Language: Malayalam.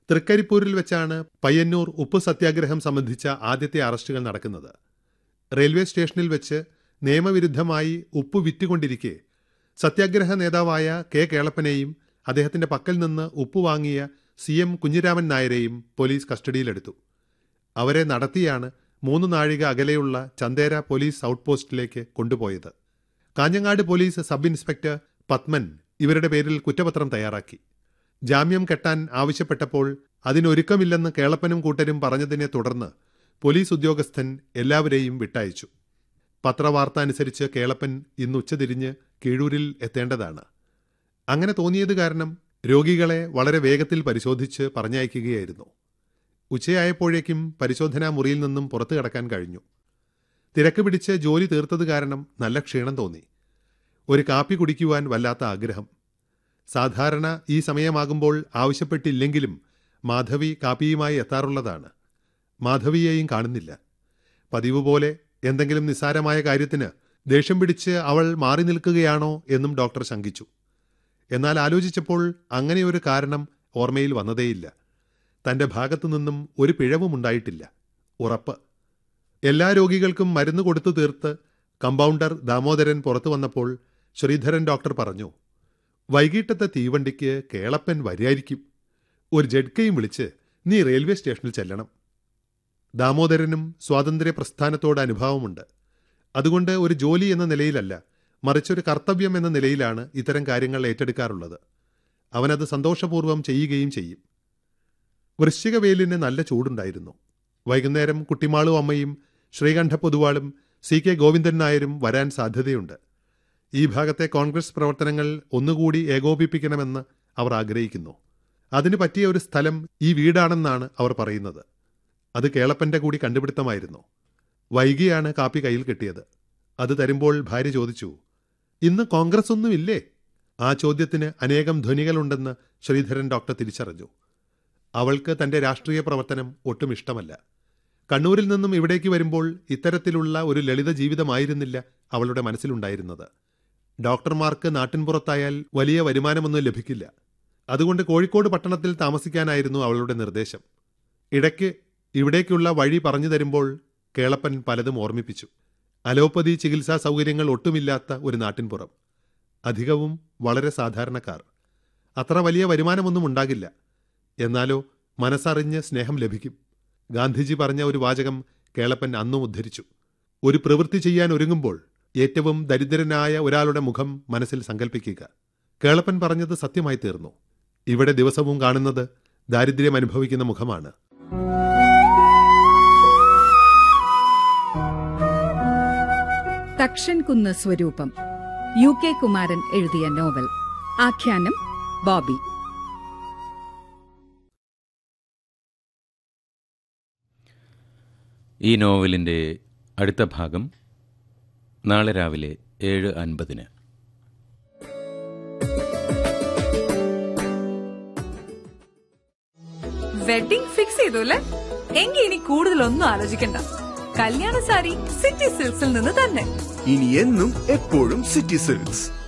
തൃക്കരിപ്പൂരിൽ വെച്ചാണ് പയ്യന്നൂർ ഉപ്പ് സത്യാഗ്രഹം സംബന്ധിച്ച ആദ്യത്തെ അറസ്റ്റുകൾ നടക്കുന്നത് റെയിൽവേ സ്റ്റേഷനിൽ വെച്ച് നിയമവിരുദ്ധമായി ഉപ്പ് വിറ്റുകൊണ്ടിരിക്കെ സത്യാഗ്രഹ നേതാവായ കെ കേളപ്പനെയും അദ്ദേഹത്തിന്റെ പക്കൽ നിന്ന് ഉപ്പ് വാങ്ങിയ സി എം കുഞ്ഞിരാമൻ നായരെയും പോലീസ് കസ്റ്റഡിയിലെടുത്തു അവരെ നടത്തിയാണ് മൂന്ന് നാഴിക അകലെയുള്ള ചന്തേര പോലീസ് ഔട്ട്പോസ്റ്റിലേക്ക് കൊണ്ടുപോയത് Kanhangad police sub inspector Padman ഇവരുടെ പേരിൽ കുറ്റപത്രം തയ്യാറാക്കി ജാമ്യം കെട്ടാൻ ആവശ്യപ്പെട്ടപ്പോൾ അതിനൊരുക്കമില്ലെന്ന് കേളപ്പനും കൂട്ടരും പറഞ്ഞതിനെ തുടർന്ന് പോലീസ് ഉദ്യോഗസ്ഥൻ എല്ലാവരെയും വിട്ടയച്ചു പത്രവാർത്ത അനുസരിച്ച് കേളപ്പൻ ഇന്ന് ഉച്ചതിരിഞ്ഞ് കീഴൂരിൽ എത്തേണ്ടതാണ് അങ്ങനെ തോന്നിയത് കാരണം രോഗികളെ വളരെ വേഗത്തിൽ പരിശോധിച്ച് പറഞ്ഞയക്കുകയായിരുന്നു ഉച്ചയായപ്പോഴേക്കും പരിശോധനാ മുറിയിൽ നിന്നും പുറത്തു കടക്കാൻ കഴിഞ്ഞു തിരക്ക് പിടിച്ച് ജോലി തീർത്തത് കാരണം നല്ല ക്ഷീണം തോന്നി ഒരു കാപ്പി കുടിക്കുവാൻ വല്ലാത്ത ആഗ്രഹം സാധാരണ ഈ സമയമാകുമ്പോൾ ആവശ്യപ്പെട്ടില്ലെങ്കിലും മാധവി കാപ്പിയുമായി എത്താറുള്ളതാണ് മാധവിയെയും കാണുന്നില്ല പതിവ് പോലെ എന്തെങ്കിലും നിസ്സാരമായ കാര്യത്തിന് ദേഷ്യം പിടിച്ച് അവൾ മാറി നിൽക്കുകയാണോ എന്നും ഡോക്ടർ ശങ്കിച്ചു എന്നാൽ ആലോചിച്ചപ്പോൾ അങ്ങനെയൊരു കാരണം ഓർമ്മയിൽ വന്നതേയില്ല തന്റെ ഭാഗത്തു നിന്നും ഒരു പിഴവും ഉണ്ടായിട്ടില്ല ഉറപ്പ് എല്ലാ രോഗികൾക്കും മരുന്ന് കൊടുത്തു തീർത്ത് കമ്പൗണ്ടർ ദാമോദരൻ പുറത്തു വന്നപ്പോൾ ശ്രീധരൻ ഡോക്ടർ പറഞ്ഞു വൈകിട്ടത്തെ തീവണ്ടിക്ക് കേളപ്പൻ വരിയായിരിക്കും ഒരു ജഡ്കയും വിളിച്ച് നീ റെയിൽവേ സ്റ്റേഷനിൽ ചെല്ലണം ദാമോദരനും സ്വാതന്ത്ര്യ പ്രസ്ഥാനത്തോട് അനുഭാവമുണ്ട് അതുകൊണ്ട് ഒരു ജോലി എന്ന നിലയിലല്ല മറിച്ചൊരു കർത്തവ്യം എന്ന നിലയിലാണ് ഇത്തരം കാര്യങ്ങൾ ഏറ്റെടുക്കാറുള്ളത് അവനത് സന്തോഷപൂർവ്വം ചെയ്യുകയും ചെയ്യും വൃശ്ചിക വെയിലിന് നല്ല ചൂടുണ്ടായിരുന്നു വൈകുന്നേരം കുട്ടിമാളു അമ്മയും ശ്രീകണ്ഠ പൊതുവാളും സി കെ ഗോവിന്ദൻ നായരും വരാൻ സാധ്യതയുണ്ട് ഈ ഭാഗത്തെ കോൺഗ്രസ് പ്രവർത്തനങ്ങൾ ഒന്നുകൂടി ഏകോപിപ്പിക്കണമെന്ന് അവർ ആഗ്രഹിക്കുന്നു അതിനു പറ്റിയ ഒരു സ്ഥലം ഈ വീടാണെന്നാണ് അവർ പറയുന്നത് അത് കേളപ്പന്റെ കൂടി കണ്ടുപിടുത്തമായിരുന്നു വൈകിയാണ് കാപ്പി കയ്യിൽ കിട്ടിയത് അത് തരുമ്പോൾ ഭാര്യ ചോദിച്ചു ഇന്ന് കോൺഗ്രസ് ഒന്നുമില്ലേ ആ ചോദ്യത്തിന് അനേകം ധ്വനികളുണ്ടെന്ന് ശ്രീധരൻ ഡോക്ടർ തിരിച്ചറിഞ്ഞു അവൾക്ക് തന്റെ രാഷ്ട്രീയ പ്രവർത്തനം ഒട്ടും ഇഷ്ടമല്ല കണ്ണൂരിൽ നിന്നും ഇവിടേക്ക് വരുമ്പോൾ ഇത്തരത്തിലുള്ള ഒരു ലളിത ജീവിതമായിരുന്നില്ല അവളുടെ മനസ്സിലുണ്ടായിരുന്നത് ഡോക്ടർമാർക്ക് നാട്ടിൻപുറത്തായാൽ വലിയ വരുമാനമൊന്നും ലഭിക്കില്ല അതുകൊണ്ട് കോഴിക്കോട് പട്ടണത്തിൽ താമസിക്കാനായിരുന്നു അവളുടെ നിർദ്ദേശം ഇടയ്ക്ക് ഇവിടേക്കുള്ള വഴി പറഞ്ഞു തരുമ്പോൾ കേളപ്പൻ പലതും ഓർമ്മിപ്പിച്ചു അലോപ്പതി ചികിത്സാ സൗകര്യങ്ങൾ ഒട്ടുമില്ലാത്ത ഒരു നാട്ടിൻപുറം അധികവും വളരെ സാധാരണക്കാർ അത്ര വലിയ വരുമാനമൊന്നും ഉണ്ടാകില്ല എന്നാലോ മനസ്സറിഞ്ഞ് സ്നേഹം ലഭിക്കും ഗാന്ധിജി പറഞ്ഞ ഒരു വാചകം കേളപ്പൻ അന്നും ഉദ്ധരിച്ചു ഒരു പ്രവൃത്തി ചെയ്യാൻ ഒരുങ്ങുമ്പോൾ ഏറ്റവും ദരിദ്രനായ ഒരാളുടെ മുഖം മനസ്സിൽ സങ്കല്പിക്കുക കേളപ്പൻ പറഞ്ഞത് സത്യമായി തീർന്നു ഇവിടെ ദിവസവും കാണുന്നത് ദാരിദ്ര്യം അനുഭവിക്കുന്ന മുഖമാണ് തക്ഷൻകുന്ന് സ്വരൂപം യു കെ കുമാരൻ എഴുതിയ നോവൽ ആഖ്യാനം ബോബി ഈ നോവലിൻ്റെ അടുത്ത ഭാഗം നാളെ രാവിലെ ഏഴ് അൻപതിന് വെഡിംഗ് ഫിക്സ് ചെയ്തു അല്ലേ എങ്കിൽ ഇനി കൂടുതലൊന്നും ആലോചിക്കണ്ട കല്യാണ സാരി സിറ്റി സിൽക്സിൽ നിന്ന് തന്നെ ഇനി എന്നും എപ്പോഴും സിറ്റി സിൽക്സ്